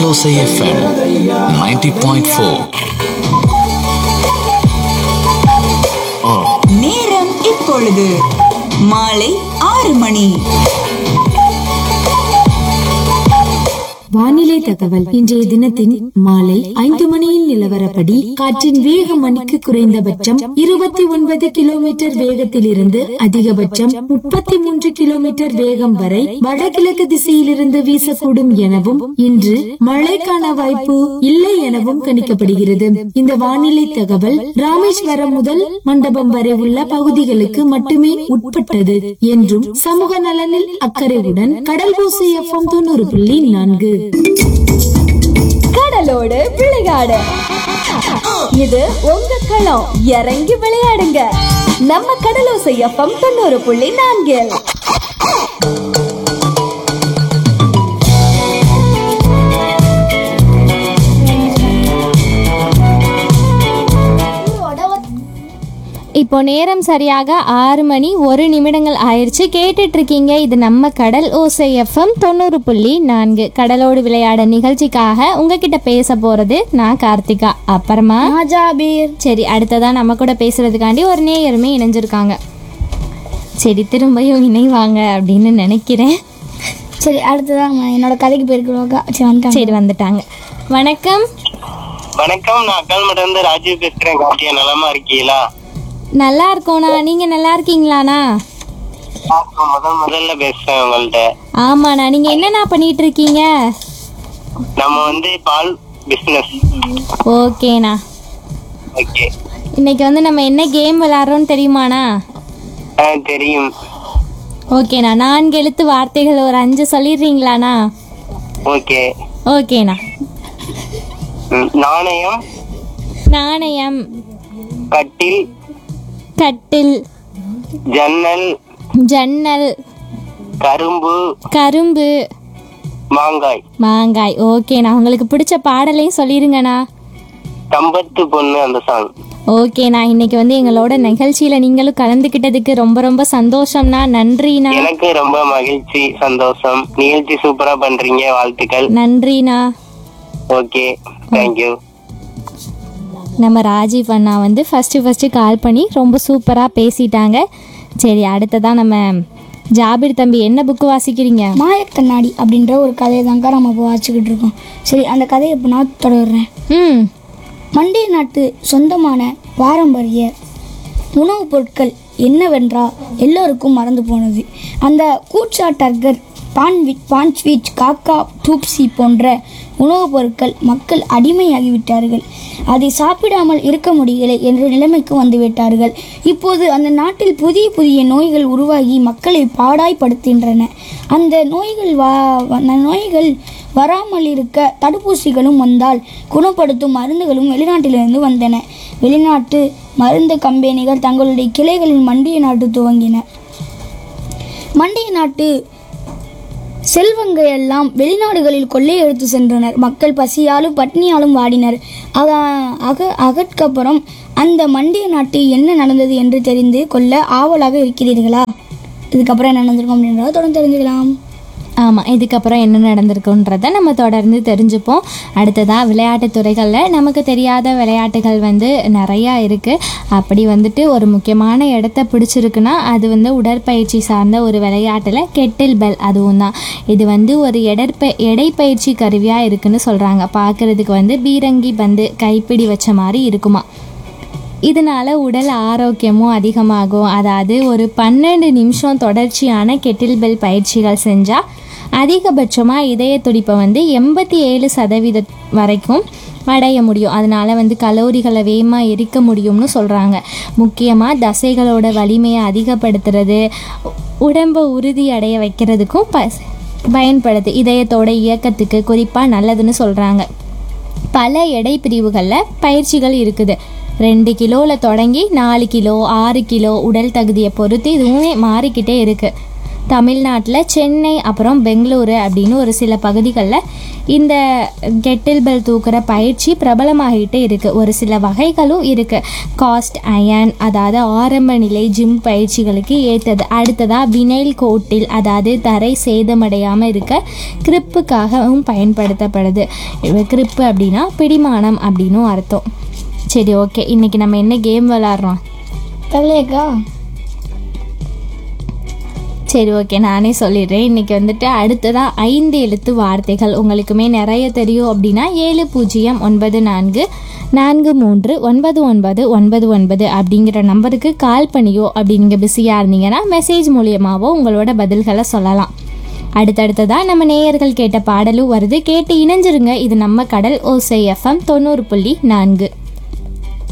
கடலோசை FM 90.4 நேரம் இப்பொழுது மாலை ஆறு மணி வானிலை தகவல் இன்றைய தினத்தின் மாலை ஐந்து மணியின் நிலவரப்படி காற்றின் வேக மணிக்கு குறைந்தபட்சம் இருபத்தி ஒன்பது கிலோமீட்டர் வேகத்தில் இருந்து அதிகபட்சம் முப்பத்தி மூன்று கிலோமீட்டர் வேகம் வரை வடகிழக்கு திசையிலிருந்து வீசக்கூடும் எனவும் இன்று மழைக்கான வாய்ப்பு இல்லை எனவும் கணிக்கப்படுகிறது இந்த வானிலை தகவல் ராமேஸ்வரம் முதல் மண்டபம் வரை உள்ள பகுதிகளுக்கு மட்டுமே உட்பட்டது என்றும் சமூக நலனில் அக்கறையுடன் கடல் பூசி எஃப்எம் தொண்ணூறு புள்ளி நான்கு கடலோடு விளையாடு இது உங்க களம் இறங்கி விளையாடுங்க நம்ம கடலோசை எஃப்எம் தொண்ணூறு புள்ளி நான்கில் இப்போ நேரம் சரியாக ஆறு மணி ஒரு நிமிடங்கள் ஆயிடுச்சு கேட்டுட்டு இருக்கீங்க இது நம்ம கடல் ஓசை எஃப்எம் தொண்ணூறு புள்ளி நான்கு கடலோடு விளையாட நிகழ்ச்சிக்காக உங்ககிட்ட பேச போறது நான் கார்த்திகா அப்புறமா ஜாபீர் சரி அடுத்ததா நம்ம கூட பேசுறதுக்காண்டி ஒரு நேயருமே இணைஞ்சிருக்காங்க சரி திரும்பியும் இணைவாங்க அப்படின்னு நினைக்கிறேன் சரி அடுத்ததான் நான் என்னோட கதைக்கு போயிருக்கிறோம் சரி வந்துட்டாங்க சரி வந்துட்டாங்க வணக்கம் வணக்கம் நான் அக்கால்மட்ட இருந்து ராஜீவ் பேசுறேன் கார்த்தியா நலமா இருக்கீங்களா நல்லா இருக்கோண்ணா நீங்க நல்லா இருக்கீங்களாண்ணா நான் முதல் முதல்ல பேசுறேன் உங்கள்ட்ட ஆமாண்ணா நீங்க என்னண்ணா பண்ணிட்டு இருக்கீங்க நம்ம வந்து பால் பிசினஸ் ஓகேண்ணா ஓகே இன்னைக்கு வந்து நம்ம என்ன கேம் விளையாடுறோம்னு தெரியுமாண்ணா தெரியும் ஓகேண்ணா நான்கு எழுத்து வார்த்தைகள் ஒரு அஞ்சு சொல்லிடுறீங்களாண்ணா ஓகே ஓகேண்ணா ம், நாணயம் நாணயம் கட்டில் கட்டில் ஜன்னல் ஜன்னல் கரும்பு கரும்பு மாங்காய் மாங்காய் ஓகேண்ணா உங்களுக்கு பிடிச்ச பாடலையும் சொல்லிருங்கண்ணா கம்பத்து பொண்ணு அந்த சாங் ஓகேண்ணா இன்னைக்கு வந்து எங்களோட நிகழ்ச்சியில நீங்களும் கலந்துக்கிட்டதுக்கு ரொம்ப ரொம்ப சந்தோஷம்ண்ணா நன்றிண்ணா எனக்கு ரொம்ப மகிழ்ச்சி சந்தோஷம் நிகழ்ச்சி சூப்பரா பண்றீங்க வாழ்த்துக்கள் நன்றிண்ணா ஓகே தேங்க்யூ நம்ம ராஜீவ் அண்ணா வந்து ஃபஸ்ட்டு ஃபஸ்ட்டு கால் பண்ணி ரொம்ப சூப்பராக பேசிட்டாங்க சரி அடுத்ததான் நம்ம ஜாபிர் தம்பி என்ன புக்கு வாசிக்கிறீங்க மாயக்கண்ணாடி அப்படின்ற ஒரு கதையை தாங்க நம்ம இப்போ வாசிச்சுக்கிட்டு இருக்கோம் சரி அந்த கதையை இப்போ நான் தொடர்றேன் ம் மண்டிய நாட்டு சொந்தமான பாரம்பரிய உணவுப் பொருட்கள் என்னவென்றா எல்லோருக்கும் மறந்து போனது அந்த கூச்சாட்டர்கர் பான்விட் பான்ஸ்வீச் காக்கா டூப்சி போன்ற உணவுப் பொருட்கள் மக்கள் அடிமையாகிவிட்டார்கள் அதை சாப்பிடாமல் இருக்க முடியலை என்ற நிலைமைக்கு வந்துவிட்டார்கள் இப்போது அந்த நாட்டில் புதிய புதிய நோய்கள் உருவாகி மக்களை பாடாய்படுத்துகின்றன அந்த நோய்கள் வா அந்த நோய்கள் வராமல் இருக்க தடுப்பூசிகளும் வந்தால் குணப்படுத்தும் மருந்துகளும் வெளிநாட்டிலிருந்து வந்தன வெளிநாட்டு மருந்து கம்பெனிகள் தங்களுடைய கிளைகளில் மண்டிய நாட்டு துவங்கின மண்டிய நாட்டு செல்வங்கள் எல்லாம் வெளிநாடுகளில் கொள்ளையடித்து சென்றனர் மக்கள் பசியாலும் பட்னியாலும் வாடினர் அக அக அதற்கப்புறம் அந்த மண்டிய நாட்டு என்ன நடந்தது என்று தெரிந்து கொள்ள ஆவலாக இருக்கிறீர்களா இதுக்கப்புறம் என்ன நடந்திருக்கும் அப்படின்றத தொடர்ந்து தெரிஞ்சுக்கலாம் ஆமாம் இதுக்கப்புறம் என்ன நடந்திருக்குன்றத நம்ம தொடர்ந்து தெரிஞ்சுப்போம் அடுத்ததாக விளையாட்டுத் துறைகளில் நமக்கு தெரியாத விளையாட்டுகள் வந்து நிறையா இருக்குது அப்படி வந்துட்டு ஒரு முக்கியமான இடத்த பிடிச்சிருக்குன்னா அது வந்து உடற்பயிற்சி சார்ந்த ஒரு விளையாட்டில் கெட்டில் பெல் அதுவும் தான் இது வந்து ஒரு எடற்ப எடைப்பயிற்சி கருவியாக இருக்குன்னு சொல்கிறாங்க பார்க்குறதுக்கு வந்து பீரங்கி பந்து கைப்பிடி வச்ச மாதிரி இருக்குமா இதனால உடல் ஆரோக்கியமும் அதிகமாகும் அதாவது ஒரு பன்னெண்டு நிமிஷம் தொடர்ச்சியான கெட்டில் பெல் பயிற்சிகள் செஞ்சால் அதிகபட்சமாக இதய துடிப்பை வந்து எண்பத்தி ஏழு சதவீதம் வரைக்கும் அடைய முடியும் அதனால் வந்து கலோரிகளை வேகமாக எரிக்க முடியும்னு சொல்கிறாங்க முக்கியமாக தசைகளோட வலிமையை அதிகப்படுத்துறது உடம்பை உறுதி அடைய வைக்கிறதுக்கும் ப பயன்படுது இதயத்தோட இயக்கத்துக்கு குறிப்பாக நல்லதுன்னு சொல்கிறாங்க பல எடை பிரிவுகளில் பயிற்சிகள் இருக்குது ரெண்டு கிலோவில் தொடங்கி நாலு கிலோ ஆறு கிலோ உடல் தகுதியை பொறுத்து இதுவுமே மாறிக்கிட்டே இருக்குது தமிழ்நாட்டில் சென்னை அப்புறம் பெங்களூரு அப்படின்னு ஒரு சில பகுதிகளில் இந்த கெட்டில் பெல் தூக்குற பயிற்சி பிரபலமாகிட்டு இருக்குது ஒரு சில வகைகளும் இருக்குது காஸ்ட் அயன் அதாவது ஆரம்ப நிலை ஜிம் பயிற்சிகளுக்கு ஏற்றது அடுத்ததாக வினைல் கோட்டில் அதாவது தரை சேதமடையாமல் இருக்க கிரிப்புக்காகவும் பயன்படுத்தப்படுது கிரிப்பு அப்படின்னா பிடிமானம் அப்படின்னும் அர்த்தம் சரி ஓகே இன்னைக்கு நம்ம என்ன கேம் விளாட்றோம் தரலையாக்கா சரி ஓகே நானே சொல்லிடுறேன் இன்றைக்கி வந்துட்டு அடுத்ததாக ஐந்து எழுத்து வார்த்தைகள் உங்களுக்குமே நிறைய தெரியும் அப்படின்னா ஏழு பூஜ்ஜியம் ஒன்பது நான்கு நான்கு மூன்று ஒன்பது ஒன்பது ஒன்பது ஒன்பது அப்படிங்கிற நம்பருக்கு கால் பண்ணியோ அப்படி நீங்கள் பிஸியாக இருந்தீங்கன்னா மெசேஜ் மூலியமாகவோ உங்களோட பதில்களை சொல்லலாம் அடுத்தடுத்ததாக நம்ம நேயர்கள் கேட்ட பாடலும் வருது கேட்டு இணைஞ்சிருங்க இது நம்ம கடல் ஓசை எஃப்எம் தொண்ணூறு புள்ளி நான்கு